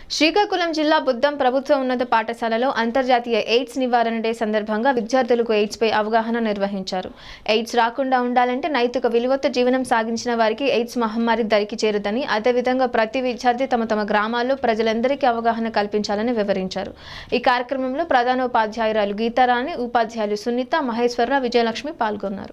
శ్రీకాకుళం జిల్లా బుద్దం ప్రభుత్వ ఉన్నత పాఠశాలలో అంతర్జాతీయ ఎయిడ్స్ నివారణ డే సందర్భంగా విద్యార్థులకు ఎయిడ్స్ పై అవగాహన నిర్వహించారు ఎయిడ్స్ రాకుండా ఉండాలంటే నైతిక విలువతో జీవనం సాగించిన వారికి ఎయిడ్స్ మహమ్మారి దరికి చేరదని అదేవిధంగా ప్రతి విద్యార్థి తమ తమ గ్రామాల్లో ప్రజలందరికీ అవగాహన కల్పించాలని వివరించారు ఈ కార్యక్రమంలో ప్రధానోపాధ్యాయురాలు గీతారాణి ఉపాధ్యాయులు సునీత మహేశ్వరరావు విజయలక్ష్మి పాల్గొన్నారు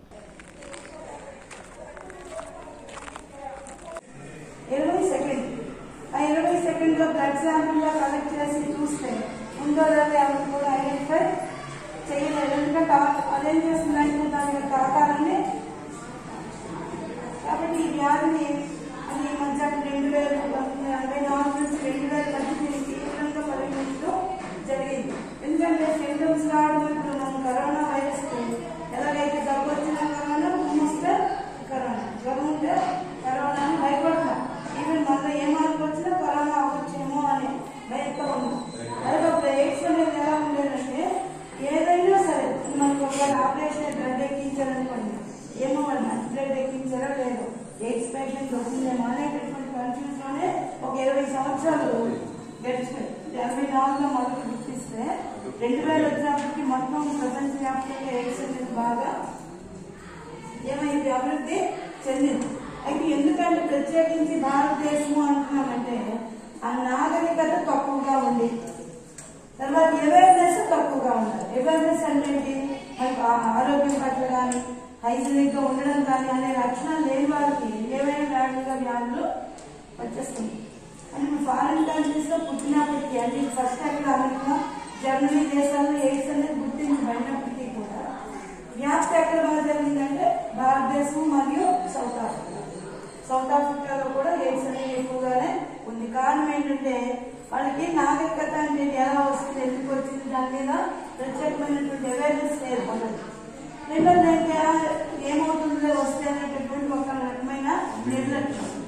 ఇరవై సెకండ్ ఆ ఇరవై సెకండ్ లో బ్లడ్ శాంపిల్ గా కలెక్ట్ చేసి చూస్తే ఉందో లేదో ఎవరు కూడా ఐడెంటిఫై చేయలేదు ఎందుకంటే ఆ- అదేం చేస్తుందంటే దాని యొక్క ఆకారాన్ని కాబట్టి ఈ వ్యాధిని అది ఈ మధ్య రెండు వేల ఎనభై నాలుగు నుంచి రెండు వేల పద్దెనిమిది తీవ్రంగా పరిగణించడం జరిగింది ఎందుకంటే సింటమ్స్ రావడం ఇప్పుడు మనం కరోనా వైరస్ ఎలాగైతే దగ్గు వచ్చిన కరోనా వస్తే కరోనా జ్వరం ఉంటే కరోనా అని భయపడతాం ఈవెన్ మనలో ఏ మార్పు వచ్చినా కరోనా అవ్వచ్చేమో అని భయంతో ఉన్నాం అదే ఒక ఎయిడ్స్ అనేది ఎలా ఉండేదంటే ఏదైనా సరే మనకు ఒక ఆపరేషన్ బ్లడ్ ఎక్కించారనుకోండి ఏమో వాళ్ళు మంచి బ్లడ్ ఎక్కించారో లేదో ఎయిడ్స్ పేషెంట్ వస్తుందేమో అనేటటువంటి కన్ఫ్యూజ్ లోనే ఒక ఇరవై సంవత్సరాలు గడిచిపోయి ఎనభై నాలుగులో మొదలు గుర్తిస్తే రెండు వేల వచ్చినప్పటికి మొత్తం ప్రపంచవ్యాప్తంగా ఎయిడ్స్ అనేది బాగా ఏమైంది అభివృద్ధి చెందింది అయితే ఎందుకంటే ప్రత్యేకించి భారతదేశము అంటున్నామంటే ఆ నాగరికత తక్కువగా ఉంది తర్వాత అవేర్నెస్ తక్కువగా ఉండాలి అవేర్నెస్ అంటే ఏంటి మనకు ఆ ఆరోగ్యం పట్ల కానీ హైజీనిక్ గా ఉండడం కానీ అనే లక్షణాలు లేని వాళ్ళకి ఏవైనా వ్యాధులుగా వ్యాధులు వచ్చేస్తుంది అంటే ఇప్పుడు ఫారిన్ కంట్రీస్ లో పుట్టినప్పటికీ అంటే ఫస్ట్ అక్కడ అమెరికా జర్మనీ దేశాల్లో ఎయిడ్స్ అనేది గుర్తించబడినప్పటికీ కూడా వ్యాప్తి ఎక్కడ బాగా జరిగిందంటే భారతదేశం మరియు సౌత్ ఆఫ్రికా సౌత్ ఆఫ్రికాలో కూడా ఎయిడ్స్ అనేది ఎక్కువగానే ఉంది కారణం ఏంటంటే వాళ్ళకి నాగరికత అనేది ఎలా వస్తుంది ఎందుకు వచ్చింది దాని మీద ప్రత్యేకమైనటువంటి అవేర్నెస్ లేదు వాళ్ళకి రెండోది ఏంటి, ఆ ఏమవుతుందో వస్తే అనేటటువంటి ఒక రకమైన నిర్లక్ష్యం